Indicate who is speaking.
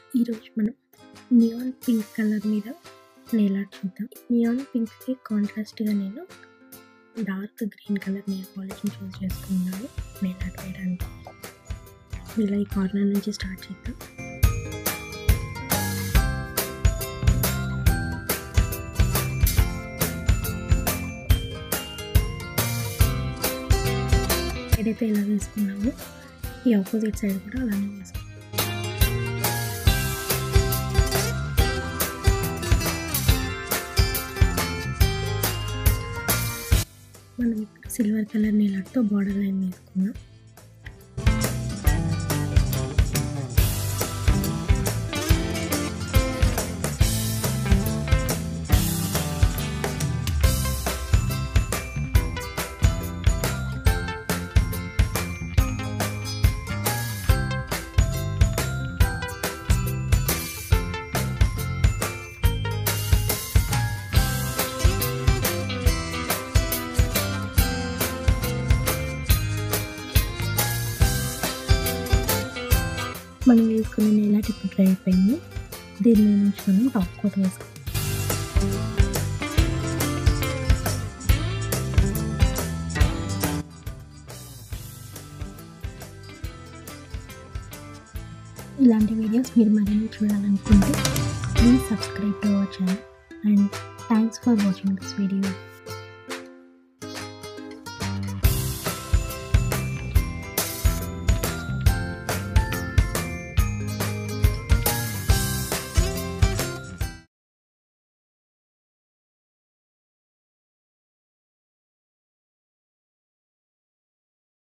Speaker 1: ఈరోజు మనం neon pink colour మీద నెయిల్ ఆర్ట్ చూద్దాం నియాన్ పింక్కి కాంట్రాస్ట్గా నేను డార్క్ గ్రీన్ కలర్ నెయిల్ పాలిష్ని చూస్ చేసుకున్నాను నెయిల్ ఆర్ట్ వేయడానికి ఇలా ఈ కార్నర్ నుంచి స్టార్ట్ చేద్దాం సైడ్ అయితే ఎలా వేసుకున్నామో ఈ ఆపోజిట్ సైడ్ కూడా అలానే వేసుకున్నాం మనం ఇక్కడ సిల్వర్ కలర్ నీళ్ళతో బార్డర్ లైన్ వేసుకున్నాం మనం వేసుకున్న నెల ఇప్పుడు డ్రై అయిపోయింది దీని నుంచి మనం టాప్ కోట్ వేసుకుంటాం ఇలాంటి వీడియోస్ మీరు మరిన్ని చూడాలనుకుంటే please subscribe to our channel and thanks for watching this video